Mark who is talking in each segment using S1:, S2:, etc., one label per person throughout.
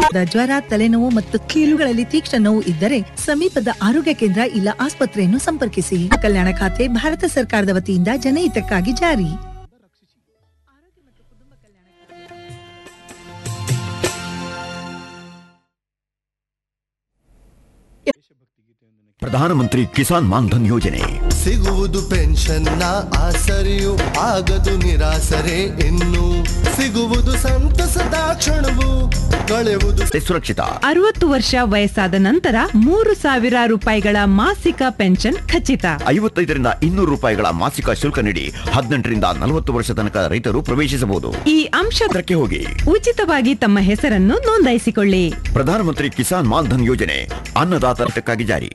S1: ಜ್ವರ ತಲೆನೋವು ಮತ್ತು ಕೀಲುಗಳಲ್ಲಿ ತೀಕ್ಷ್ಣ ನೋವು ಇದ್ದರೆ ಸಮೀಪದ ಆರೋಗ್ಯ ಕೇಂದ್ರ ಇಲ್ಲ ಆಸ್ಪತ್ರೆಯನ್ನು ಸಂಪರ್ಕಿಸಿ ಕಲ್ಯಾಣ ಖಾತೆ ಭಾರತ ಸರ್ಕಾರದ ವತಿಯಿಂದ ಜನಹಿತಕ್ಕಾಗಿ ಜಾರಿ
S2: ಪ್ರಧಾನಮಂತ್ರಿ ಕಿಸಾನ್ ಮಾನ್ಧನ್ ಯೋಜನೆ
S3: ಸಿಗುವುದು ಪೆನ್ಷನ್ನ ಆಸರೆಯು ಆಗದು ನಿರಾಸರೆ ಇನ್ನು ಸಿಗುವುದು ಸಂತಸದ ಕ್ಷಣವು ಕಳೆಯುವುದು
S2: ಸುರಕ್ಷಿತ
S4: ಅರವತ್ತು ವರ್ಷ ವಯಸ್ಸಾದ ನಂತರ ಮೂರು ಸಾವಿರ ರೂಪಾಯಿಗಳ ಮಾಸಿಕ ಪೆನ್ಷನ್ ಖಚಿತ
S2: ಐವತ್ತೈದರಿಂದ ಇನ್ನೂರು ರೂಪಾಯಿಗಳ ಮಾಸಿಕ ಶುಲ್ಕ ನೀಡಿ ಹದಿನೆಂಟರಿಂದ ನಲವತ್ತು ವರ್ಷ ತನಕ ರೈತರು ಪ್ರವೇಶಿಸಬಹುದು
S4: ಈ ಅಂಶ
S2: ಅದಕ್ಕೆ ಹೋಗಿ
S4: ಉಚಿತವಾಗಿ ತಮ್ಮ ಹೆಸರನ್ನು ನೋಂದಾಯಿಸಿಕೊಳ್ಳಿ
S2: ಪ್ರಧಾನಮಂತ್ರಿ ಕಿಸಾನ್ ಮಾನ್ಧನ್ ಯೋಜನೆ ಅನ್ನದಾತರಕ್ಕಾಗಿ ಜಾರಿ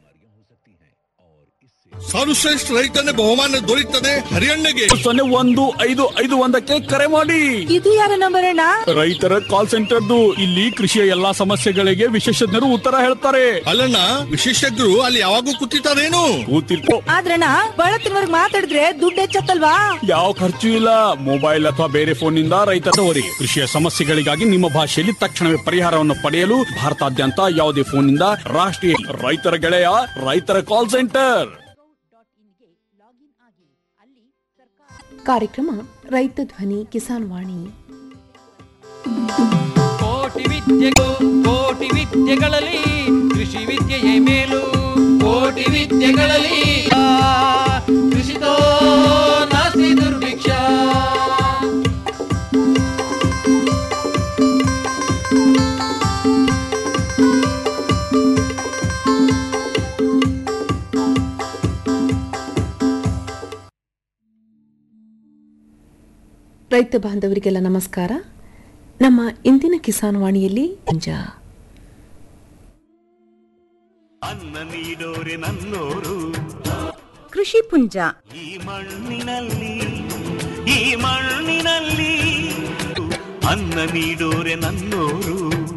S5: ಸರ್ವಶ್ರೇಷ್ಠ ರೈತನ ಬಹುಮಾನ ದೊರೆಯುತ್ತದೆ ಹರಿಯಣ್ಣಗೆ
S6: ಸೊನ್ನೆ ಒಂದು ಐದು ಐದು ಒಂದಕ್ಕೆ ಕರೆ ಮಾಡಿ
S1: ಇದು ಯಾರ ನಂಬರ್ ಅಣ್ಣ
S6: ರೈತರ ಕಾಲ್ ಸೆಂಟರ್ದು ಇಲ್ಲಿ ಕೃಷಿಯ ಎಲ್ಲಾ ಸಮಸ್ಯೆಗಳಿಗೆ ವಿಶೇಷಜ್ಞರು ಉತ್ತರ ಹೇಳ್ತಾರೆ
S5: ಅಲ್ಲಣ್ಣ ವಿಶೇಷಜ್ಞರು ಅಲ್ಲಿ ಯಾವಾಗೂ ಕೂತಿರ್ತಾರೇನು
S6: ಕೂತಿರ್ಕೋ
S1: ಆದ್ರಣ್ಣ ಬಹಳ ತಿನ್ವರ್ಗ್ ಮಾತಾಡಿದ್ರೆ ದುಡ್ಡು ಹೆಚ್ಚತ್ತಲ್ವಾ
S6: ಯಾವ ಖರ್ಚು ಇಲ್ಲ ಮೊಬೈಲ್ ಅಥವಾ ಬೇರೆ ಫೋನ್ ನಿಂದ ರೈತರವರಿಗೆ ಕೃಷಿಯ ಸಮಸ್ಯೆಗಳಿಗಾಗಿ ನಿಮ್ಮ ಭಾಷೆಯಲ್ಲಿ ತಕ್ಷಣವೇ ಪರಿಹಾರವನ್ನು ಪಡೆಯಲು ಭಾರತಾದ್ಯಂತ ಯಾವುದೇ ಫೋನ್ ನಿಂದ ರಾಷ್ಟ್ರೀಯ ರೈತರ ಗೆಳೆಯ ರೈತರ ಕಾಲ್ ಸೆಂಟರ್
S7: ಕಾರ್ಯಕ್ರಮ ರೈತ ಧ್ವನಿ ಕಿಸಾನ್ ವಾಣಿ
S8: ಕೋಟಿ ವಿದ್ಯೆಗೂ ಕೋಟಿ ವಿದ್ಯೆಗಳಲ್ಲಿ ಕೃಷಿ ವಿದ್ಯೆಯೇ ಮೇಲು ಕೋಟಿ ವಿದ್ಯೆಗಳಲ್ಲಿ ಆ, ಕೃಷಿತೋ ನಾಸ್ತಿ ದುರ್ಭಿಕ್ಷ
S7: ರೈತ ಬಾಂಧವರಿಗೆಲ್ಲ ನಮಸ್ಕಾರ ನಮ್ಮ ಇಂದಿನ ಕಿಸಾನ್ ವಾಣಿಯಲ್ಲಿ ಅಂಜ
S9: ಅನ್ನ ನೀಡೋರೆ ನನ್ನೋರು
S4: ಕೃಷಿ ಪುಂಜ
S9: ಈ ಮಣ್ಣಿನಲ್ಲಿ ಈ ಮಣ್ಣಿನಲ್ಲಿ ಅನ್ನ ನೀಡೋರೆ ನನ್ನೋರು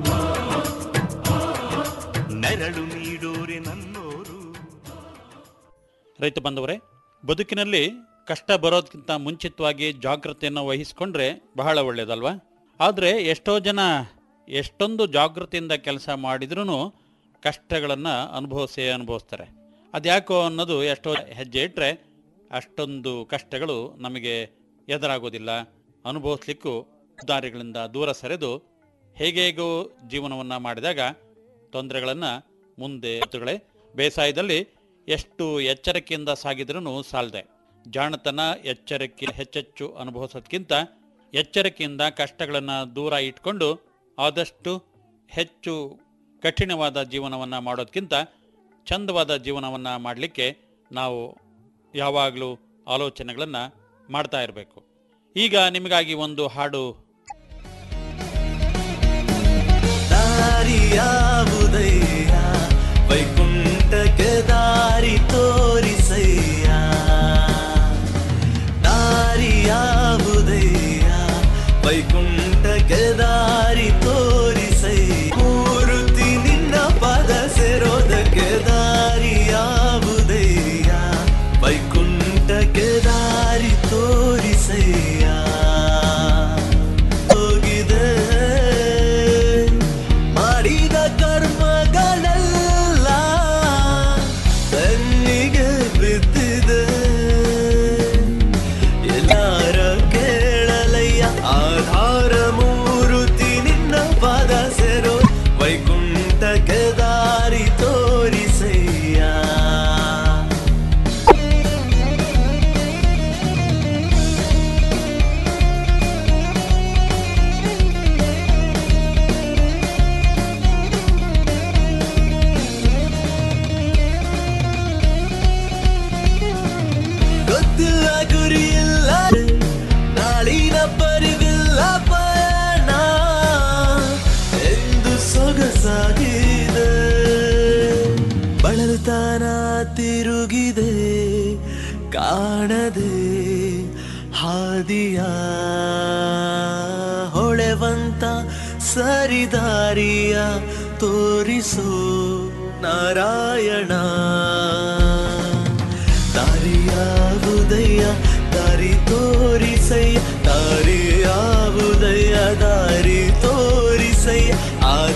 S9: ನೆರಳು ನೀಡೋರೆ ನನ್ನೋರು
S10: ರೈತ ಬಂದವರೇ ಬದುಕಿನಲ್ಲಿ ಕಷ್ಟ ಬರೋದಕ್ಕಿಂತ ಮುಂಚಿತವಾಗಿ ಜಾಗೃತೆಯನ್ನು ವಹಿಸಿಕೊಂಡ್ರೆ ಬಹಳ ಒಳ್ಳೆಯದಲ್ವಾ ಆದರೆ ಎಷ್ಟೋ ಜನ ಎಷ್ಟೊಂದು ಜಾಗೃತಿಯಿಂದ ಕೆಲಸ ಮಾಡಿದ್ರೂ ಕಷ್ಟಗಳನ್ನು ಅನುಭವಿಸೇ ಅನುಭವಿಸ್ತಾರೆ ಅದ್ಯಾಕೋ ಅನ್ನೋದು ಎಷ್ಟೋ ಹೆಜ್ಜೆ ಇಟ್ಟರೆ ಅಷ್ಟೊಂದು ಕಷ್ಟಗಳು ನಮಗೆ ಎದುರಾಗೋದಿಲ್ಲ ಅನುಭವಿಸ್ಲಿಕ್ಕೂ ದಾರಿಗಳಿಂದ ದೂರ ಸರಿದು ಹೇಗೇಗೋ ಜೀವನವನ್ನು ಮಾಡಿದಾಗ ತೊಂದರೆಗಳನ್ನು ಮುಂದೆ ಎತ್ತುಗಳೇ ಬೇಸಾಯದಲ್ಲಿ ಎಷ್ಟು ಎಚ್ಚರಿಕೆಯಿಂದ ಸಾಗಿದ್ರೂ ಸಾಲದೆ ಜಾಣತನ ಎಚ್ಚರಿಕೆ ಹೆಚ್ಚೆಚ್ಚು ಅನುಭವಿಸೋದ್ಕಿಂತ ಎಚ್ಚರಿಕೆಯಿಂದ ಕಷ್ಟಗಳನ್ನು ದೂರ ಇಟ್ಕೊಂಡು ಆದಷ್ಟು ಹೆಚ್ಚು ಕಠಿಣವಾದ ಜೀವನವನ್ನು ಮಾಡೋದಕ್ಕಿಂತ ಚಂದವಾದ ಜೀವನವನ್ನು ಮಾಡಲಿಕ್ಕೆ ನಾವು ಯಾವಾಗಲೂ ಆಲೋಚನೆಗಳನ್ನು ಮಾಡ್ತಾ ಇರಬೇಕು ಈಗ ನಿಮಗಾಗಿ ಒಂದು ಹಾಡು
S3: ದಾರಿಯಾವುದಯ್ಯ ವೈಕುಂಠಕ್ಕೆ ದಾರಿ ತೋರಿಸಯ್ಯ ದಾರಿಯಾವುದಯ್ಯ ವೈಕುಂಠಕ್ಕೆ ದಾರಿ ತೋರಿಸಯ್ಯ ಮೂರುತಿ ನಿನ್ನ ಪದ ಸೇರೋದಕ್ಕೆ ದಾರಿಯಾವುದಯ್ಯ ವೈಕುಂಠಕ್ಕೆ ದಾರಿ ತೋರಿಸಯ್ಯ ಹೋಗಿದೆ ಮಾಡಿದ ಕರ್ಮಗಳೆಲ್ಲ ಕಣ್ಣಿಗೆ ಬಿದ್ದಿದೆ ಎಲ್ಲಾರ ಕೇಳಲಯ್ಯ ಆಧಾರ ಮೂರುತಿ ನಿನ್ನ ಪದ ಸೆರೋ ವೈಕುಂಠಕ್ಕೆ ದಾರಿ ತೋರಿಸಯ್ಯ ಗೊತ್ತಿಲ್ಲ ಗುರಿಯಿಲ್ಲ ನಾಳಿನ ಪರಿವಿಲ್ಲ ಪಯಣ ಎಂದು ಸೊಗಸಾಗಿದೆ ಬಳಲುತ್ತಾನ ತಿರುಗಿದೆ ಕಾಣದೆ ಹಾದಿಯ ಹೊಳೆವಂತ ಸರಿದಾರಿಯ ತೋರಿಸೋ ನಾರಾಯಣ ದಾರಿಯಾವುದಯ್ಯ ದಾರಿ ತೋರಿಸಯ್ಯ ದಾರಿಯಾವುದಯ್ಯ ದಾರಿ ತೋರಿಸಯ್ಯ ಆ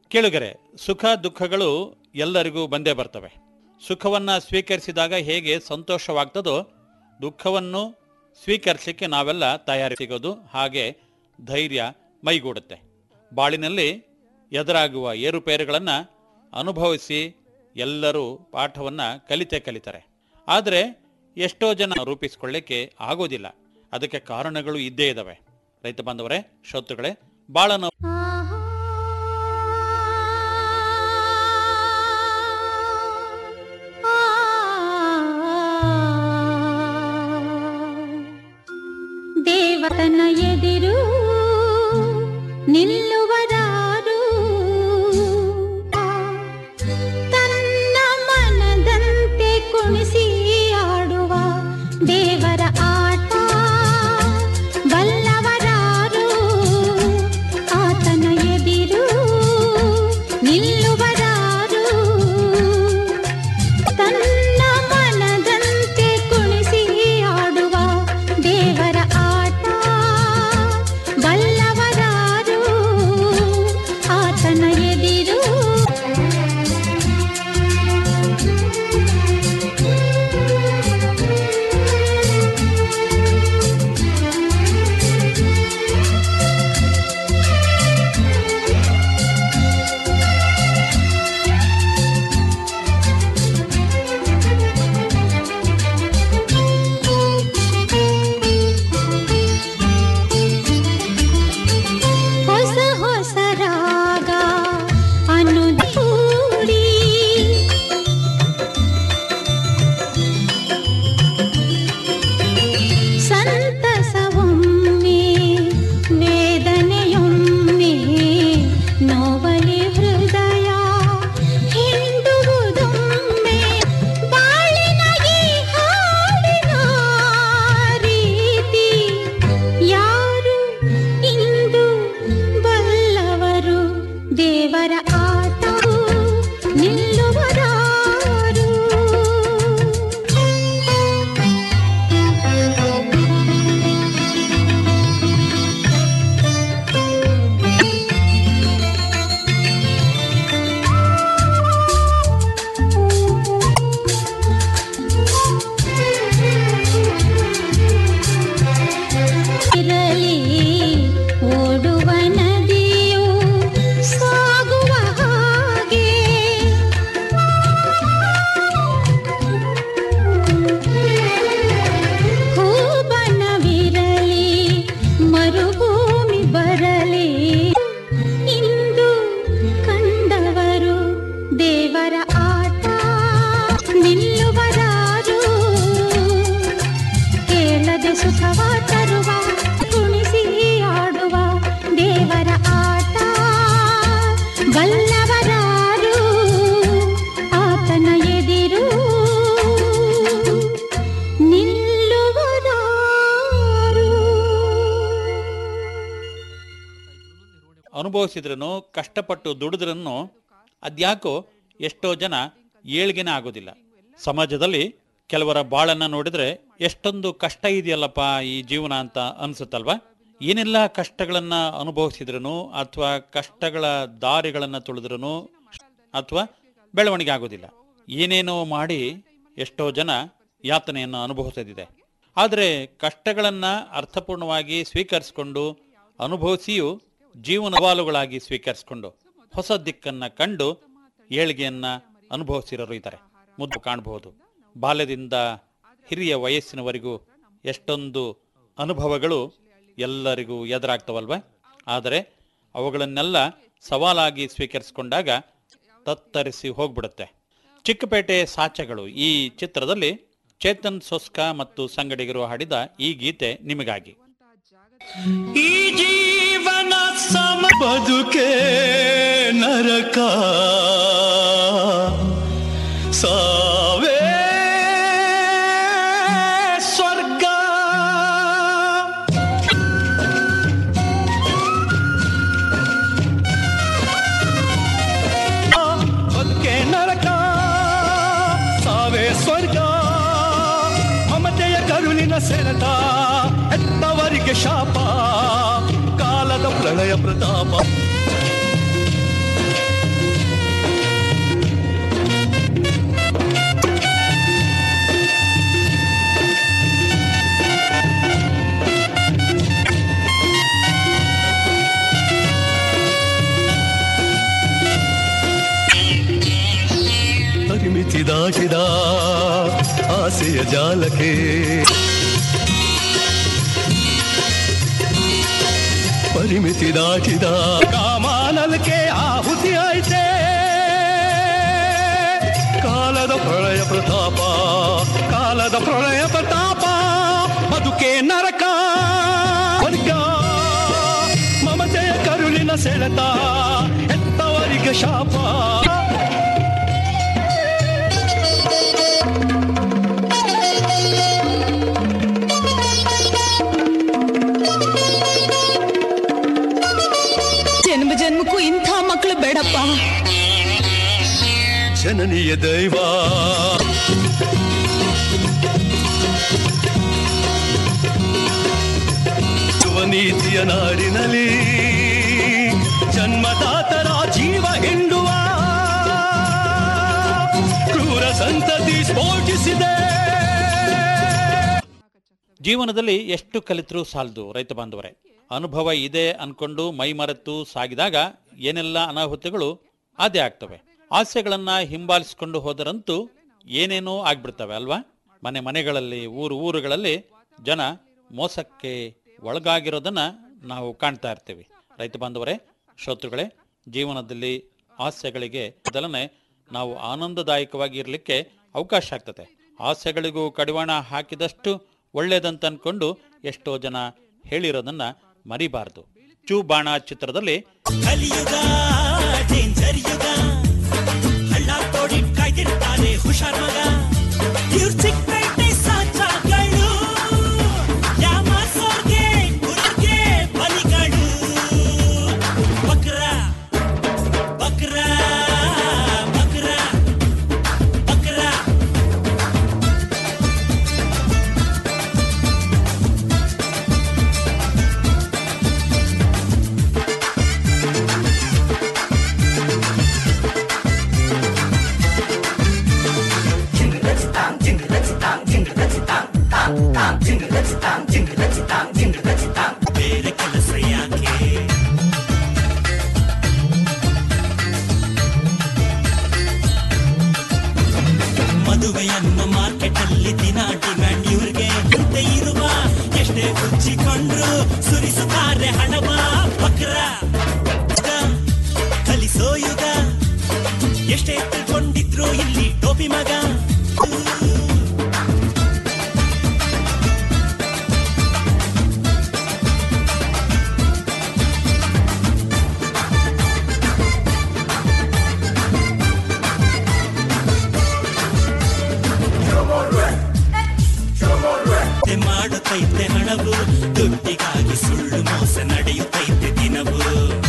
S10: ಕೇಳುಗರೆ ಸುಖ ದುಃಖಗಳು ಎಲ್ಲರಿಗೂ ಬಂದೇ ಬರ್ತವೆ ಸುಖವನ್ನ ಸ್ವೀಕರಿಸಿದಾಗ ಹೇಗೆ ಸಂತೋಷವಾಗ್ತದೋ ದುಃಖವನ್ನು ಸ್ವೀಕರಿಸಲಿಕ್ಕೆ ನಾವೆಲ್ಲ ತಯಾರಿ ಸಿಗೋದು ಹಾಗೆ ಧೈರ್ಯ ಮೈಗೂಡುತ್ತೆ ಬಾಳಿನಲ್ಲಿ ಎದುರಾಗುವ ಏರುಪೇರುಗಳನ್ನು ಅನುಭವಿಸಿ ಎಲ್ಲರೂ ಪಾಠವನ್ನು ಕಲಿತೇ ಕಲಿತಾರೆ ಆದರೆ ಎಷ್ಟೋ ಜನ ರೂಪಿಸಿಕೊಳ್ಳಿಕ್ಕೆ ಆಗೋದಿಲ್ಲ ಅದಕ್ಕೆ ಕಾರಣಗಳು ಇದ್ದೇ ಇದ್ದಾವೆ ರೈತ ಬಾಂಧವರೇ ಶ್ರೋತೃಗಳೇ ಬಾಳನ್ನು
S11: ದೇವತನ ಎದಿರು ನಿಲ್ಲುವರಾರು ತನ್ನ ಮನದಂತೆ ಕುಣಿಸಿ ಆಡುವ ದೇವರ ಆಟ ಬಲ್ಲವರಾರು ಆತನ ಎದಿರು ನಿಲ್ಲುವರಾರು ತನ್ನ ಮನದಂತೆ ಕುಣಿಸಿ ಆಡುವ ದೇವರ ಆಟ ಬಲ್ಲವರಾರು ಆತನ ಎದಿರು ಹೊಸ ಹೊಸ ರಾಗ ಅನುದೂಡಿ ಸಂತಸವೊಮ್ಮೆ ವೇದನೆಯೊಮ್ಮೆ ನೋವಲಿ ಹೃದಯ ಹಿಂಡುವುದೊಮ್ಮೆ ಬಾಳಿನ ಈ ಹಾಡಿನ ರೀತಿ ಯಾರು ಇಂದು ಬಲ್ಲವರು ದೇವರ ಆಟವು ನಿಲ್ಲುವರಾರು ಇರಲಿ ಓಡುವ ನದಿಯು ಸಾಗುವ ಹಾಗೆ ಹೂಬನವಿರಲಿ ಮರುಭೂಮಿ ಬರಲಿ ಇಂದು ಕಂಡವರು ದೇವರ ಆಟ ನಿಲ್ಲುವರಾರು ಕೇಳದೆ ಸುಖವ ತರುವ ಕುಣಿಸಿ ಆಡುವ ದೇವರ ಆಟ ಬಲ್ಲವರಾರು ಆತನ ಎದಿರು ನಿಲ್ಲುವರಾರು
S10: ಅನುಭವಿಸಿದ್ರೂ ಕಷ್ಟಪಟ್ಟು ದುಡಿದ್ರೂ ಅದ್ಯಾಕೋ ಎಷ್ಟೋ ಜನ ಏಳ್ಗೆನೇ ಆಗೋದಿಲ್ಲ ಸಮಾಜದಲ್ಲಿ ಕೆಲವರ ಬಾಳನ್ನ ನೋಡಿದ್ರೆ ಎಷ್ಟೊಂದು ಕಷ್ಟ ಇದೆಯಲ್ಲಪ್ಪ ಈ ಜೀವನ ಅಂತ ಅನ್ಸುತ್ತಲ್ವಾ ಏನೆಲ್ಲ ಕಷ್ಟಗಳನ್ನ ಅನುಭವಿಸಿದ್ರು ಅಥವಾ ಕಷ್ಟಗಳ ದಾರಿಗಳನ್ನ ತುಳಿದ್ರು ಅಥವಾ ಬೆಳವಣಿಗೆ ಆಗೋದಿಲ್ಲ ಏನೇನೋ ಮಾಡಿ ಎಷ್ಟೋ ಜನ ಯಾತನೆಯನ್ನು ಅನುಭವಿಸದಿದೆ ಆದರೆ ಕಷ್ಟಗಳನ್ನ ಅರ್ಥಪೂರ್ಣವಾಗಿ ಸ್ವೀಕರಿಸಿಕೊಂಡು ಅನುಭವಿಸಿಯೂ ಜೀವನ ಸವಾಲುಗಳಾಗಿ ಸ್ವೀಕರಿಸಿಕೊಂಡು ಹೊಸ ದಿಕ್ಕನ್ನ ಕಂಡು ಏಳಿಗೆಯನ್ನ ಅನುಭವಿಸಿರೋರು ಇದ್ದಾರೆ ಮುದ್ದು ಕಾಣಬಹುದು ಬಾಲ್ಯದಿಂದ ಹಿರಿಯ ವಯಸ್ಸಿನವರೆಗೂ ಎಷ್ಟೊಂದು ಅನುಭವಗಳು ಎಲ್ಲರಿಗೂ ಎದುರಾಗ್ತವಲ್ವ ಆದರೆ ಅವುಗಳನ್ನೆಲ್ಲ ಸವಾಲಾಗಿ ಸ್ವೀಕರಿಸಿಕೊಂಡಾಗ ತತ್ತರಿಸಿ ಹೋಗ್ಬಿಡುತ್ತೆ ಚಿಕ್ಕಪೇಟೆ ಸಾಚಗಳು ಈ ಚಿತ್ರದಲ್ಲಿ ಚೇತನ್ ಸೊಸ್ಕಾ ಮತ್ತು ಸಂಗಡಿಗರು ಹಾಡಿದ ಈ ಗೀತೆ ನಿಮಗಾಗಿ
S3: ಈ ಜೀವನ ಸಮ ಬದುಕೆ ನರಕ ಸಾವೇ ಸ್ವರ್ಗ ಬದುಕೆ ನರಕ ಸಾವೇ ಸ್ವರ್ಗ ಮಮತೆಯ ಕರುಳಿನ ಸೆಳೆತ ಹೆತ್ತವರಿಗೆ ಶಾಪ ಕಾಲದ ಪ್ರಳಯ ಪ್ರತಾಪ ದಾಟಿದ ಆಸೆಯ ಜಾಲಕ್ಕೆ ಪರಿಮಿತಿ ದಾಟಿದ ಕಾಮಾನಲಕ್ಕೆ ಆಹುತಿ ಆಯ್ತೆ ಕಾಲದ ಪ್ರಳಯ ಪ್ರತಾಪ ಕಾಲದ ಪ್ರಳಯ ಪ್ರತಾಪ ಬದುಕೆ ನರಕ ವರ್ಗ ಮಮತೆಯ ಕರುಳಿನ ಸೆಳೆತ ಎತ್ತವರಿಗೆ ಶಾಪ
S12: ಜನ್ಮ ಜನ್ಮಕ್ಕೂ ಇಂಥ ಮಕ್ಕಳು ಬೇಡಪ್ಪ
S3: ಜನನೀಯ ದೈವ ನೀತಿಯ ನಾಡಿನಲ್ಲಿ ಜನ್ಮದಾತರ ಜೀವ ಹಿಂಡುವ ಕ್ರೂರ ಸಂತತಿ ಸ್ಫೋಟಿಸಿದೆ
S10: ಜೀವನದಲ್ಲಿ ಎಷ್ಟು ಕಲಿತರೂ ಸಾಲದು ರೈತ ಬಾಂಧವರೇ ಅನುಭವ ಇದೆ ಅನ್ಕೊಂಡು ಮೈ ಮರೆತು ಸಾಗಿದಾಗ ಏನೆಲ್ಲ ಅನಾಹುತಗಳು ಆದೇ ಆಗ್ತವೆ ಆಸೆಗಳನ್ನ ಹಿಂಬಾಲಿಸಿಕೊಂಡು ಹೋದರಂತೂ ಏನೇನೋ ಆಗ್ಬಿಡ್ತವೆ ಅಲ್ವಾ ಮನೆ ಮನೆಗಳಲ್ಲಿ ಊರು ಊರುಗಳಲ್ಲಿ ಜನ ಮೋಸಕ್ಕೆ ಒಳಗಾಗಿರೋದನ್ನ ನಾವು ಕಾಣ್ತಾ ಇರ್ತೀವಿ ರೈತ ಬಾಂಧವರೇ ಶ್ರೋತೃಗಳೇ ಜೀವನದಲ್ಲಿ ಆಸೆಗಳಿಗೆ ಮೊದಲನೇ ನಾವು ಆನಂದದಾಯಕವಾಗಿ ಇರಲಿಕ್ಕೆ ಅವಕಾಶ ಆಗ್ತದೆ ಆಸೆಗಳಿಗೂ ಕಡಿವಾಣ ಹಾಕಿದಷ್ಟು ಒಳ್ಳೇದಂತ ಅನ್ಕೊಂಡು ಎಷ್ಟೋ ಜನ ಹೇಳಿರೋದನ್ನ ಮರಿಬಾರದು ಚೂ ಬಾಣ ಚಿತ್ರದಲ್ಲಿ
S9: ಕಲಿಯುಗ ಡೇಂಜರ್ ಯುಗ ಹಳ್ಳ ತೋಡಿ ಕಾಯ್ದಿರ್ತಾರೆ ಹುಷಾರ್ ಮಗ ಇವ್ರ್ ಸಿಕ್ಬೇಟೆ ಸಾಚಾಗಳು ಯಾಮಾರ್ಸೋರ್ಗೆ ಕುರ್ಗೆ ಬಲಿಗಳು ಬಕ್ರ ಬಕ್ರ ಬಕ್ರ ಬಕ್ರ ಬೇರೆ ಕೆಲಸ ಯಾಕೆ ಮದುವೆಯನ್ನು ಮಾರ್ಕೆಟ್ ಅಲ್ಲಿ ದಿನ ಡಿಮ್ಯಾಂಡ್ ಇವ್ರಿಗೆ ಮುಂದೆ ಇರುವ ಎಷ್ಟೇ ಮುಚ್ಚಿಕೊಂಡ್ರು ಸುರಿಸುತ್ತಾರೆ ಹಣವ ಬಕ್ರ ಕಲಿಸೋ ಯುಗ ಎಷ್ಟೇ ತಿಳ್ಕೊಂಡಿದ್ರು ಇಲ್ಲಿ ಟೋಪಿ ಮಗ ಮತ್ತೆ ಮಾಡುತ್ತೈತೆ ಹಣವು ದುಡ್ಡಿಗಾಗಿ ಸುಳ್ಳು ಮೋಸ ನಡೆಯುತ್ತೈತೆ ದಿನವು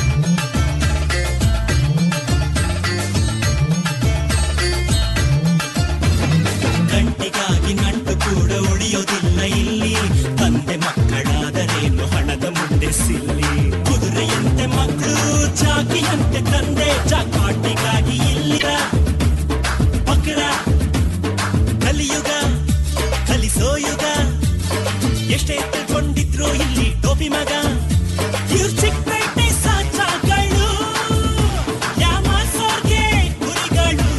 S9: ಗಂಟಿಗಾಗಿ ನಂಟು ಕೂಡ ಉಳಿಯೋದಿಲ್ಲ ಇಲ್ಲಿ ತಂದೆ ಮಕ್ಕಳಾದರೇನು ಹಣದ ಮುಂದೆ ಸಿಲ್ಲಿ ಕುದುರೆಯಂತೆ ಮಕ್ಕಳು ಚಾಕಿಯಂತೆ ತಂದೆ ಚಾಕಾಟಿಗಾಗಿ ಇಲ್ಲಿ ಬಕ್ರ ಕಲಿಯುಗ ಕಲಿಸೋ ಯುಗ ಎಷ್ಟೇ ತಿಳ್ಕೊಂಡಿದ್ರು ಇಲ್ಲಿ ಟೋಪಿ ಮಗ ಇವ್ರ್ ಚಿಕ್ಕಪೇಟೆ ಸಾಚಾಗಳು ಯಾಮಾರ್ಸೋರ್ಗೆ ಗುರಿಗಳು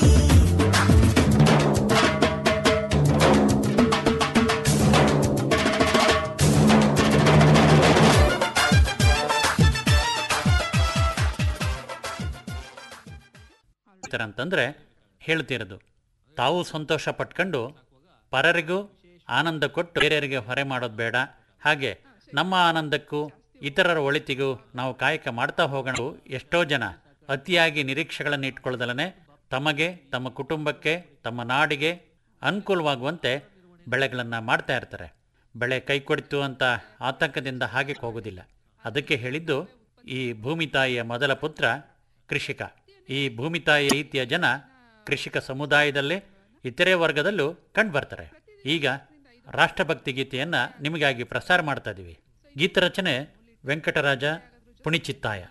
S10: ಅಂತಂದ್ರೆ ಹೇಳ್ತಿರೋದು ತಾವು ಸಂತೋಷ ಪಟ್ಕೊಂಡು ಪರರಿಗೂ ಆನಂದ ಕೊಟ್ಟು ಬೇರೆಯವರಿಗೆ ಹೊರೆ ಮಾಡೋದು ಬೇಡ ಹಾಗೆ ನಮ್ಮ ಆನಂದಕ್ಕೂ ಇತರರ ಒಳಿತಿಗೂ ನಾವು ಕಾಯಕ ಮಾಡ್ತಾ ಹೋಗೋಣ ಎಷ್ಟೋ ಜನ ಅತಿಯಾಗಿ ನಿರೀಕ್ಷೆಗಳನ್ನು ಇಟ್ಕೊಳ್ಳದಲನೆ ತಮಗೆ ತಮ್ಮ ಕುಟುಂಬಕ್ಕೆ ತಮ್ಮ ನಾಡಿಗೆ ಅನುಕೂಲವಾಗುವಂತೆ ಬೆಳೆಗಳನ್ನು ಮಾಡ್ತಾ ಇರ್ತಾರೆ ಬೆಳೆ ಕೈ ಕೊಡ್ತು ಅಂತ ಆತಂಕದಿಂದ ಹಾಗೆ ಹೋಗೋದಿಲ್ಲ ಅದಕ್ಕೆ ಹೇಳಿದ್ದು ಈ ಭೂಮಿ ತಾಯಿಯ ಮೊದಲ ಪುತ್ರ ಕೃಷಿಕ ಈ ಭೂಮಿ ತಾಯಿಯ ರೀತಿಯ ಜನ ಕೃಷಿಕ ಸಮುದಾಯದಲ್ಲೇ ಇತರೆ ವರ್ಗದಲ್ಲೂ ಕಂಡುಬರ್ತಾರೆ ಈಗ ರಾಷ್ಟ್ರಭಕ್ತಿ ಗೀತೆಯನ್ನ ನಿಮಗಾಗಿ ಪ್ರಸಾರ ಮಾಡ್ತಾ ಇದ್ದೀವಿ ಗೀತರಚನೆ ವೆಂಕಟರಾಜ ಪುಣಿಚಿತ್ತಾಯ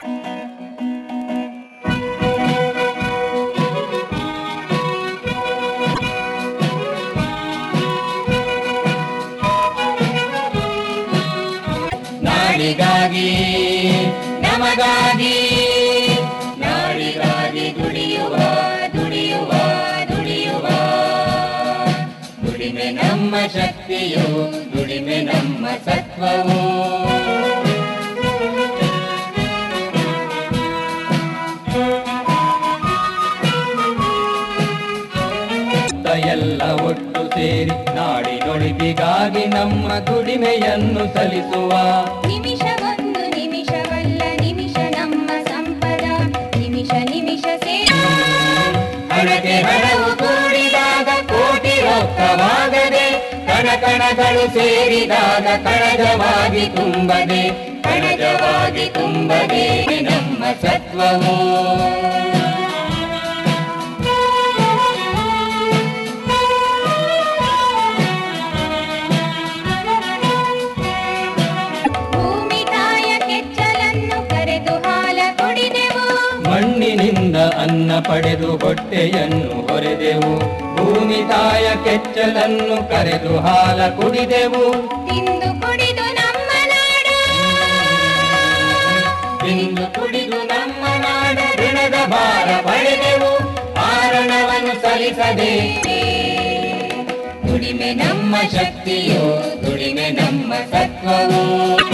S13: ನಾಡಿಗಾಗಿ ನಮಗಾಗಿ ನಾಡಿಗಾಗಿ ದುಡಿಯುವ ದುಡಿಯುವ ದುಡಿಯುವ ಶಕ್ತಿಯು ದುಡಿಮೆ ನಮ್ಮ ಸತ್ವವು ಎಲ್ಲ ಒಟ್ಟು ಸೇರಿ ನಾಡಿನೊಳಿಪಿಗಾಗಿ ನಮ್ಮ ದುಡಿಮೆಯನ್ನು ಸಲ್ಲಿಸುವ
S11: ನಿಮಿಷವೊಂದು ನಿಮಿಷವಲ್ಲ ನಿಮಿಷ ನಮ್ಮ ಸಂಪದ ನಿಮಿಷ ನಿಮಿಷ ಸೇರಿ
S13: ಹಣಕ್ಕೆ ಹಣವು ಕೂಡಿದಾಗ ಕೋಟಿ ರೊಕ್ಕವಾಗದೆ ಕಣ ಕಣಗಳು ಸೇರಿದಾಗ ಕಣಜವಾಗಿ ತುಂಬದೆ ಕಣಜವಾಗಿ ತುಂಬದೆ ನಮ್ಮ ಸತ್ವವು
S11: ಭೂಮಿ ತಾಯ ಕೆಚ್ಚಲನ್ನು ಕರೆದು ಹಾಲ ಕುಡಿದೆವು
S13: ಮಣ್ಣಿನಿಂದ ಅನ್ನ ಪಡೆದು ಹೊಟ್ಟೆಯನ್ನು ಹೊರೆದೆವು ಭೂಮಿ ತಾಯ ಕೆಚ್ಚಲನ್ನು ಕರೆದು ಹಾಲ ಕುಡಿದೆವು
S11: ತಿಂದು ಕುಡಿದು ನಮ್ಮ ನಾಡು
S13: ತಿಂದು ಕುಡಿದು ನಮ್ಮ ನಾಡ ಋಣದ ಭಾರ ಪಡೆದೆವು ಕಾರಣವನ್ನು ಸಲ್ಲಿಸದೆ ದುಡಿಮೆ ನಮ್ಮ ಶಕ್ತಿಯು ದುಡಿಮೆ ನಮ್ಮ ಸತ್ವವು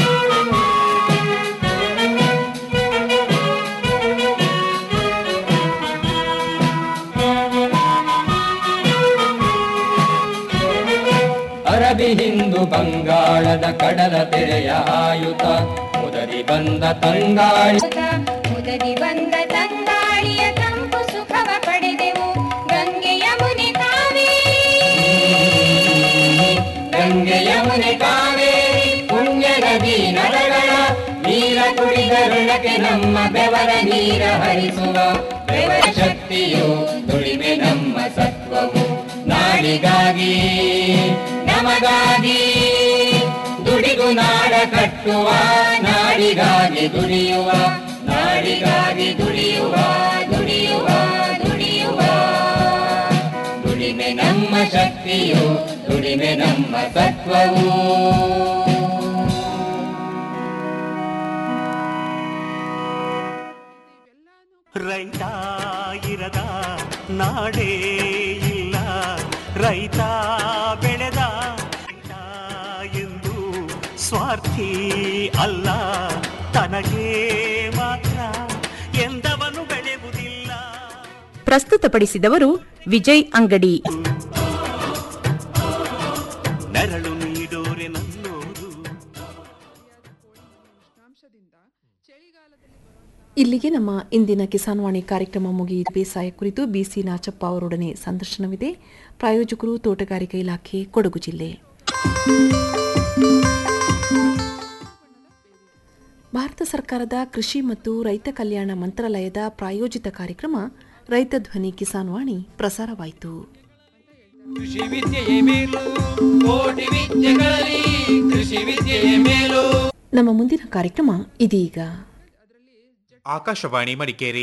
S13: ಅರಬಿ ಹಿಂದು ಬಂಗಾಳದ ಕಡಲ ತೆರೆಯ ಆಯುತ ಮುದರಿ ಬಂದ ತಂಗಾಳಿ
S11: ಮುದದಿ ಬಂದ ತಂಗಾಳಿಯ ತಂಪು ಸುಖವ ಪಡೆದೆವು ಗಂಗೆ ಯಮುನೆ ಕಾವೇರಿ
S13: ಗಂಗೆ ಯಮುನೆ ಕಾವೇರಿ ಪುಣ್ಯ ನದಿ ನದಗಳ ನೀರ ಕುಡಿದ ಋಣಕ್ಕೆ ನಮ್ಮ ಬೆವರ ನೀರ ಹರಿಸುವ ಬೆವರ ಶಕ್ತಿಯು ದುಡಿಮೆ ನಮ್ಮ ಸತ್ವವು ನಾಡಿಗಾಗಿ ನಮಗಾಗಿ ದುಡಿದು ನಾಡ ಕಟ್ಟುವ ನಾಡಿಗಾಗಿ ದುಡಿಯುವ ನಾಡಿಗಾಗಿ ದುಡಿಯುವ ದುಡಿಯುವ ದುಡಿಯುವ ದುಡಿಮೆ ನಮ್ಮ ಶಕ್ತಿಯು ದುಡಿಮೆ ನಮ್ಮ ಸತ್ವವು
S9: ರೈತ ಇರದ ನಾಡೇ ಇಲ್ಲ ರೈತ ಬೆಳೆದ ರೈತ ಎಂದು ಸ್ವಾರ್ಥಿ ಅಲ್ಲ ತನಗೆ ಮಾತ್ರ ಎಂದವನು ಬೆಳೆಯುವುದಿಲ್ಲ
S14: ಪ್ರಸ್ತುತಪಡಿಸಿದವರು ವಿಜಯ್ ಅಂಗಡಿ
S9: ನೆರಳು ನೀಡೋರೆ ನನ್ನೋರು
S7: ಇಲ್ಲಿಗೆ ನಮ್ಮ ಇಂದಿನ ಕಿಸಾನ್ವಾಣಿ ಕಾರ್ಯಕ್ರಮ ಮುಗಿಯಿತು ಬೇಸಾಯ ಕುರಿತು ಬಿಸಿ ನಾಚಪ್ಪ ಅವರೊಡನೆ ಸಂದರ್ಶನವಿದೆ ಪ್ರಾಯೋಜಕರು ತೋಟಗಾರಿಕಾ ಇಲಾಖೆ ಕೊಡಗು ಜಿಲ್ಲೆ ಭಾರತ ಸರ್ಕಾರದ ಕೃಷಿ ಮತ್ತು ರೈತ ಕಲ್ಯಾಣ ಮಂತ್ರಾಲಯದ ಪ್ರಾಯೋಜಿತ ಕಾರ್ಯಕ್ರಮ ರೈತ ಧ್ವನಿ ಕಿಸಾನ್ವಾಣಿ ಪ್ರಸಾರವಾಯಿತು
S8: ಕೃಷಿ ವಿದ್ಯೆಯೇ ಮೇಲು ಕೋಟಿ ವಿದ್ಯೆಗಳಲ್ಲಿ ಕೃಷಿ ವಿದ್ಯೆಯೇ ಮೇಲು
S7: ನಮ್ಮ ಮುಂದಿನ ಕಾರ್ಯಕ್ರಮ ಇದೀಗ
S15: ಆಕಾಶವಾಣಿ ಮಡಿಕೇರಿ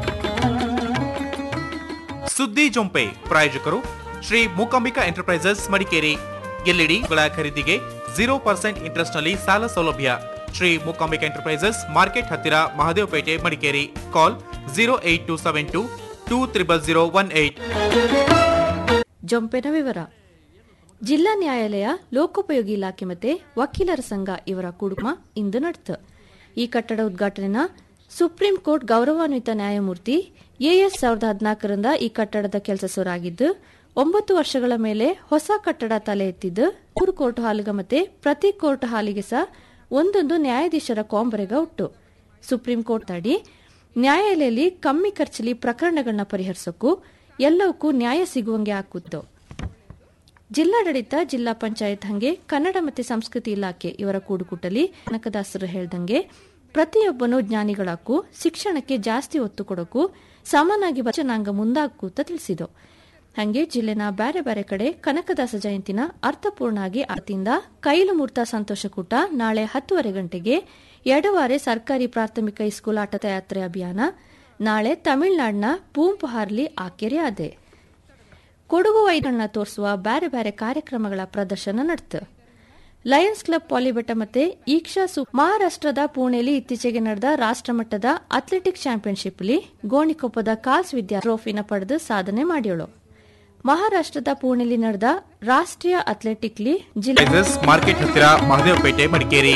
S15: ಸುದ್ದಿ ಜೊಂಪೆ ಪ್ರಾಯೋಜಕರು ಶ್ರೀ ಮೂಕಾಂಬಿಕಾ ಎಂಟರ್ಪ್ರೈಸಸ್ ಮಡಿಕೇರಿ ಎಲ್ಇಡಿಗಳ ಖರೀದಿಗೆ ಜೀರೋ ಪರ್ಸೆಂಟ್ ಇಂಟ್ರೆಸ್ಟ್ ನಲ್ಲಿ ಸಾಲ ಸೌಲಭ್ಯ ಶ್ರೀ ಮೂಕಾಂಬಿಕಾ ಎಂಟರ್ಪ್ರೈಸಸ್ ಮಾರ್ಕೆಟ್ ಹತ್ತಿರ Mahadevapete Madikeri call zero eight two seven two two triple zero one eight
S16: ಜೊಂಪೆನ ವಿವರ ಜಿಲ್ಲಾ ನ್ಯಾಯಾಲಯ ಲೋಕೋಪಯೋಗಿ ಇಲಾಖೆ ಮತ್ತೆ ವಕೀಲರ ಸಂಘ ಇವರ ಕುಡುಮ ಇಂದು ನಡೆತು ಈ ಕಟ್ಟಡ ಉದ್ಘಾಟನೆನ ಸುಪ್ರೀಂ ಕೋರ್ಟ್ ಗೌರವಾನ್ವಿತ ನ್ಯಾಯಮೂರ್ತಿ ಎಎಸ್ ಸಾವಿರದ ಹದಿನಾಲ್ಕರಿಂದ ಈ ಕಟ್ಟಡದ ಕೆಲಸ ಶುರುವಾಗಿದ್ದು ಒಂಬತ್ತು ವರ್ಷಗಳ ಮೇಲೆ ಹೊಸ ಕಟ್ಟಡ ತಲೆ ಎತ್ತಿದ್ದು ಮೂರು ಕೋರ್ಟ್ ಹಾಲಿಗ ಮತ್ತೆ ಪ್ರತಿ ಕೋರ್ಟ್ ಹಾಲಿಗೆ ಸಹ ಒಂದೊಂದು ನ್ಯಾಯಾಧೀಶರ ಕಾಂಬರೆಗ ಉಟ್ಟು ಸುಪ್ರೀಂ ಕೋರ್ಟ್ ಅಡಿ ನ್ಯಾಯಾಲಯದಲ್ಲಿ ಕಮ್ಮಿ ಖರ್ಚಲ್ಲಿ ಪ್ರಕರಣಗಳನ್ನ ಪರಿಹರಿಸೋಕ್ಕೂ ಎಲ್ಲವಕ್ಕೂ ನ್ಯಾಯ ಸಿಗುವಂಗೆ ಹಾಕುತ್ತು ಜಿಲ್ಲಾಡಳಿತ ಜಿಲ್ಲಾ ಪಂಚಾಯತ್ ಹಂಗೆ ಕನ್ನಡ ಮತ್ತು ಸಂಸ್ಕೃತಿ ಇಲಾಖೆ ಇವರ ಕೂಡುಕುಟಲಿ ಕನಕದಾಸರು ಹೇಳ್ದಂಗೆ ಪ್ರತಿಯೊಬ್ಬನು ಜ್ಞಾನಿಗಳಾಕು ಶಿಕ್ಷಣಕ್ಕೆ ಜಾಸ್ತಿ ಒತ್ತು ಕೊಡೋಕು ಸಮನಾಗಿ ವಚನಾಂಗ ಮುಂದಾಕೂತ ತಿಳಿಸಿದು ಹಂಗೆ ಜಿಲ್ಲೆನ ಬ್ಯಾರೆ ಬ್ಯಾರೆ ಕಡೆ ಕನಕದಾಸ ಜಯಂತಿನ ಅರ್ಥಪೂರ್ಣ ಆಗಿ ಆತಿಂದ ಕೈಲು ಮೂರ್ತ ಸಂತೋಷ ಕೂಟ ನಾಳೆ ಹತ್ತುವರೆ ಗಂಟೆಗೆ ಎಡವಾರೆ ಸರ್ಕಾರಿ ಪ್ರಾಥಮಿಕ ಸ್ಕೂಲ್ ಆಟದ ಯಾತ್ರೆ ಅಭಿಯಾನ ನಾಳೆ ತಮಿಳುನಾಡಿನ ಪೂಂಪುಹಾರ್ಲಿ ಆಕೆರೆ ಆದೆ ಕೊಡಗು ವೈದ್ಯಗಳನ್ನ ತೋರಿಸುವ ಬ್ಯಾರೆ ಬ್ಯಾರೆ ಕಾರ್ಯಕ್ರಮಗಳ ಪ್ರದರ್ಶನ ನಡೆತು ಲಯನ್ಸ್ ಕ್ಲಬ್ ಪಾಲಿಬೆಟ್ಟ ಮತ್ತೆ ಈಕ್ಷಾ ಸು ಮಹಾರಾಷ್ಟ್ರದ ಪುಣೆಯಲ್ಲಿ ಇತ್ತೀಚೆಗೆ ನಡೆದ ರಾಷ್ಟ್ರಮಟ್ಟದ ಅಥ್ಲೆಟಿಕ್ ಚಾಂಪಿಯನ್ಶಿಪ್ಲಿ ಗೋಣಿಕೊಪ್ಪದ ಕಾಲ್ಸ್ ವಿದ್ಯಾ ಟ್ರೋಫಿನ ಪಡೆದು ಸಾಧನೆ ಮಾಡಿಯೋಳು ಮಹಾರಾಷ್ಟ್ರದ ಪುಣೆಯಲ್ಲಿ ನಡೆದ ರಾಷ್ಟ್ರೀಯ ಅಥ್ಲೆಟಿಕ್ ಲೀಗ್ ಜಿಲ್ಲಾ
S15: ಎಂಟರ್ಪ್ರೈಸಸ್ ಮಾರ್ಕೆಟ್ ಹತ್ತಿರ ಮಹದೇವಪೇಟೆ ಮಡಿಕೇರಿ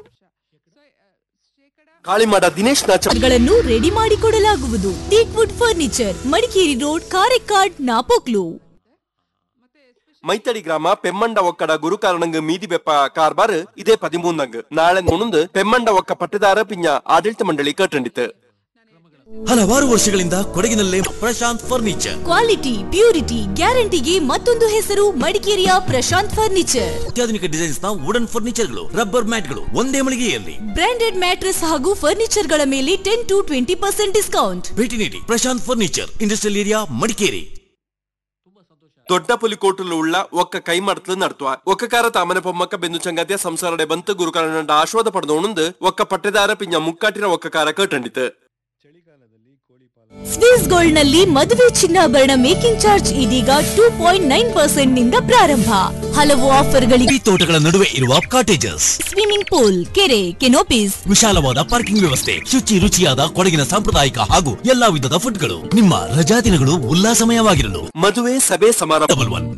S17: ಕಾಳಿಮಾಡ ದಿನೇಶ್
S12: ಗಳನ್ನು ರೆಡಿ ಮಾಡಿಕೊಡಲಾಗುವುದು teak wood furniture Madikeri road Karekkad Napoklu
S17: Maitadi ಗ್ರಾಮ ಪೆಮ್ಮಂಡ ಒಕ್ಕಡ ಗುರುಕಾರಣಂಗ್ ಮೀದಿ ಬೆಪ್ಪ ಕಾರ್ಬಾರ್ ಇದೇ ಪದಿಮೂನ್ನಂಗ್ ನಾಳೆ ಮುಣಂದು ಪೆಮ್ಮಂಡ ಒಕ್ಕ ಪಟ್ಟದಾರ ಪಿಂಜ ಆಡಳಿತ ಮಂಡಳಿ ಕಟ್ಟಂಡಿತು
S18: ಹಲವಾರು ವರ್ಷಗಳಿಂದ ಕೊಡಗಿನಲ್ಲೇ ಪ್ರಶಾಂತ್ ಫರ್ನಿಚರ್
S12: ಕ್ವಾಲಿಟಿ ಪ್ಯೂರಿಟಿ ಗ್ಯಾರಂಟಿಗೆ ಮತ್ತೊಂದು ಹೆಸರು ಮಡಿಕೇರಿಯ ಪ್ರಶಾಂತ್ ಫರ್ನಿಚರ್
S18: ಅತ್ಯಾಧುನಿಕ ಡಿಸೈನ್ಸ್ ನ ವುಡನ್ ಫರ್ನಿಚರ್ಗಳು ರಬ್ಬರ್ ಮ್ಯಾಟ್ಗಳು ಒಂದೇ ಮಳಿಗೆಯಲ್ಲಿ
S12: ಬ್ರಾಂಡೆಡ್ ಮ್ಯಾಟ್ರೆಸ್ ಹಾಗೂ ಫರ್ನಿಚರ್ ಗಳ ಮೇಲೆ ten to twenty percent discount
S18: ಭೇಟಿ ನೀಡಿ Prashanth furniture industrial area Madikeri
S17: ದೊಡ್ಡ ಪುಲಿಕೋಟಲು ಉಳ್ಳ ಒಕ್ಕ ಕೈ ಮಡತ್ಲು ನಡ್ತುವ ಒಕ್ಕಕಾರ ತಾಮನೆ ಪೊಮ್ಮಕ್ಕ ಬೆಂದು ಚಂಗತಿಯ ಸಂಸಾರಡೆ ಬಂತು ಗುರುಕಾರಣ ಆಶ್ವಾದ ಪಡೆದೋಣಂದು ಒಕ್ಕ ಪಟ್ಟೆದಾರ ಪಿಂಜ ಮುಕ್ಕಾಟಿನ ಒಕ್ಕಕಾರ ಕಟ್ಟಂಡಿತು
S12: ಸ್ವಿಸ್ ಗೋಲ್ಡ್ ನಲ್ಲಿ ಮದುವೆ ಚಿನ್ನಾಭರಣ ಮೇಕಿಂಗ್ ಚಾರ್ಜ್ ಇದೀಗ ಟೂ ಪಾಯಿಂಟ್ ನೈನ್ ಪರ್ಸೆಂಟ್ ನಿಂದ ಪ್ರಾರಂಭ ಹಲವು ಆಫರ್ಗಳಿಗೆ
S18: ಈ ತೋಟಗಳ ನಡುವೆ ಇರುವ ಕಾಟೇಜಸ್
S12: ಸ್ವಿಮ್ಮಿಂಗ್ ಪೂಲ್ ಕೆರೆ ಕೆನೋಪೀಸ್
S18: ವಿಶಾಲವಾದ ಪಾರ್ಕಿಂಗ್ ವ್ಯವಸ್ಥೆ ಶುಚಿ ರುಚಿಯಾದ ಕೊಡಗಿನ ಸಾಂಪ್ರದಾಯಿಕ ಹಾಗೂ ಎಲ್ಲಾ ವಿಧದ ಫುಡ್ಗಳು ನಿಮ್ಮ ರಜಾ ದಿನಗಳು ಉಲ್ಲಾಸಮಯವಾಗಿರಲು
S17: ಮದುವೆ ಸಭೆ ಸಮಾರಂಭ
S18: ಡಬಲ್ ಒನ್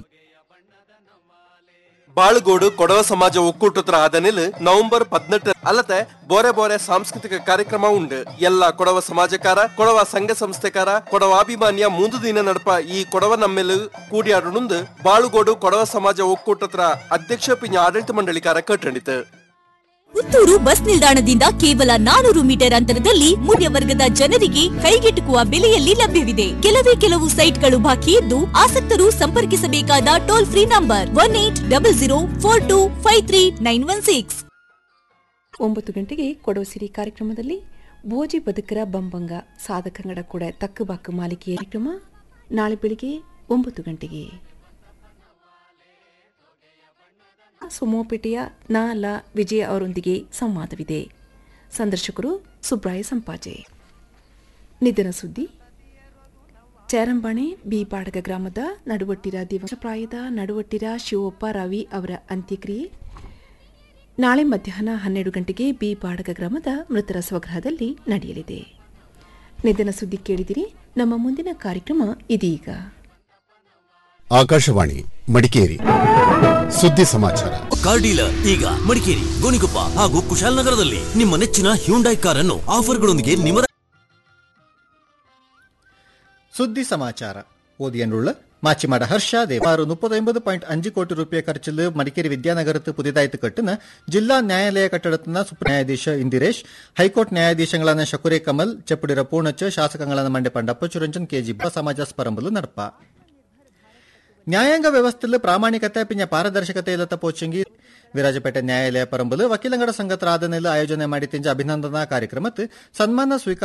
S17: ಬಾಳುಗೋಡು ಕೊಡವ ಸಮಾಜ ಒಕ್ಕೂಟತ್ರ ಆದನಿಲ್ ನವೆಂಬರ್ ಪದ್ನೆಟ್ಟು ಅಲ್ಲದೆ ಬೋರೆ ಬೋರೆ ಸಾಂಸ್ಕೃತಿಕ ಕಾರ್ಯಕ್ರಮ ಉಂಡು ಎಲ್ಲ ಕೊಡವ ಸಮಾಜಕಾರ ಕೊಡವ ಸಂಘ ಸಂಸ್ಥೆಕಾರ ಕೊಡವ ಅಭಿಮಾನಿಯ ಮೂಂದು ದಿನ ನಡಪ ಈ ಕೊಡವ ನಮ್ಮೆಲು ಕೂಡಿಯಾಡುನುಂದು ಬಾಳುಗೋಡು ಕೊಡವ ಸಮಾಜ ಒಕ್ಕೂಟತ್ರ ಅಧ್ಯಕ್ಷ ಪಿಂಜ ಆಡಳಿತ ಮಂಡಳಿಕಾರ ಕಟ್ಟಂಡಿತು
S12: ಪುತ್ತೂರು ಬಸ್ ನಿಲ್ದಾಣದಿಂದ ಕೇವಲ ನಾನೂರು ಮೀಟರ್ ಅಂತರದಲ್ಲಿ ಮಧ್ಯ ವರ್ಗದ ಜನರಿಗೆ ಕೈಗೆಟುಕುವ ಬೆಲೆಯಲ್ಲಿ ಲಭ್ಯವಿದೆ ಕೆಲವೇ ಕೆಲವು ಸೈಟ್ಗಳು ಬಾಕಿ ಇದ್ದು ಆಸಕ್ತರು ಸಂಪರ್ಕಿಸಬೇಕಾದ toll free number one eight double zero four two five three nine one six
S7: ಒಂಬತ್ತು ಗಂಟೆಗೆ ಕೊಡವ ಸಿರಿ ಕಾರ್ಯಕ್ರಮದಲ್ಲಿ ಭೋಜಿ ಬದುಕರ ಬಂಬಂಗ ಸಾಧಕಂಗಡ ಕೂಡ ತಕ್ಕು ಬಾಕು ಮಾಲಿಕೆಯ ಕಾರ್ಯಕ್ರಮ ನಾಳೆ ಬೆಳಿಗ್ಗೆ ಒಂಬತ್ತು ಗಂಟೆಗೆ ಸೋಮೋಪೇಟೆಯ ನಾಲ ವಿಜಯ ಅವರೊಂದಿಗೆ ಸಂವಾದವಿದೆ ಸಂದರ್ಶಕರು ಸುಬ್ರಾಯ ಸಂಪಾಜೆ ನಿಧನ ಸುದ್ದಿ ಚೇರಂಬಾಣೆ ಬಿ ಬಾಡಗ ಗ್ರಾಮದ ನಡುವಟ್ಟಿರ ದಿವಸಪ್ರಾಯದ ನಡುವಟ್ಟಿರ ಶಿವಪ್ಪ ರವಿ ಅವರ ಅಂತ್ಯಕ್ರಿಯೆ ನಾಳೆ ಮಧ್ಯಾಹ್ನ ಹನ್ನೆರಡು ಗಂಟೆಗೆ ಬಿ ಬಾಡಗ ಗ್ರಾಮದ ಮೃತರ ಸ್ವಗೃಹದಲ್ಲಿ ನಡೆಯಲಿದೆ ನಿಧನ ಸುದ್ದಿ ಕೇಳಿದಿರಿ ನಮ್ಮ ಮುಂದಿನ ಕಾರ್ಯಕ್ರಮ ಇದೀಗ
S19: ಆಕಾಶವಾಣಿ ಮಡಿಕೇರಿ ಸುದ್ದಿ ಸಮಾಚಾರ
S18: ಕಾರ್ ಡೀಲರ್ ಈಗ ಮಡಿಕೇರಿ ಗೋಣಿಕೊಪ್ಪ ಹಾಗೂ ಕುಶಾಲನಗರದಲ್ಲಿ ನಿಮ್ಮ ನೆಚ್ಚಿನ ಹ್ಯೂಂಡೈ ಕಾರನ್ನು ಆಫರ್ಗಳೊಂದಿಗೆ ನಿಮ್ಮ
S20: സുദ്ദി സമാചാര ഓതിയനുള്ള മാച്ചിമാട ഹർഷ ദേവാറ് മുപ്പത്തൊമ്പത് പോയിന്റ് അഞ്ച് കോടി റുപ്യ ಖರ್ಚಿൽ മടിക്കേരി വിദ്യാനഗരത്ത് പുതിയതായിട്ട് കെട്ടുന്ന ജില്ലാ ನ್ಯಾಯಾಲಯ ಕಟ್ಟಡದ ಸುಪ್ರೀಂ ನ್ಯಾಯಾಧೀಶ ಇಂದಿರೇಶ್ ಹೈಕೋರ್ಟ್ ನ್ಯಾಯಾಧೀಶಗಳಾದ ಶಕುರೆ ಕಮಲ್ ಚೆಪ್ಪುಡಿರ ಪೂರ್ಣಚ್ಚ ಶಾಸಕಗಳಾದ ಮಂಡೆ ಪಂಡಪ್ಪ ಚುರಂಜನ್ ಕೆಜಿ ಸಮಾಜ ಸ್ಪರಂಬಲು ನಡಪ ನ್ಯಾಯಾಂಗ ವ್ಯವಸ್ಥೆಯಲ್ಲಿ ಪ್ರಾಮಾಣಿಕತೆ ಪಿಂಜ ಪಾರದರ್ಶಕತೆ ಇಲ್ಲದ ಪೋಚಂಗಿ ವಿರಾಜಪೇಟೆ ನ್ಯಾಯಾಲಯ ಪರಂಬಲು ವಕೀಲಂಗಡ ಸಂಘದ ಆದನೆಲ್ಲ ಆಯೋಜನೆ ಮಾಡಿ ತಿಂಜ ಅಭಿನಂದನಾ ಕಾರ್ಯಕ್ರಮಕ್ಕೆ ಸನ್ಮಾನ ಸ್ವೀಕಾರ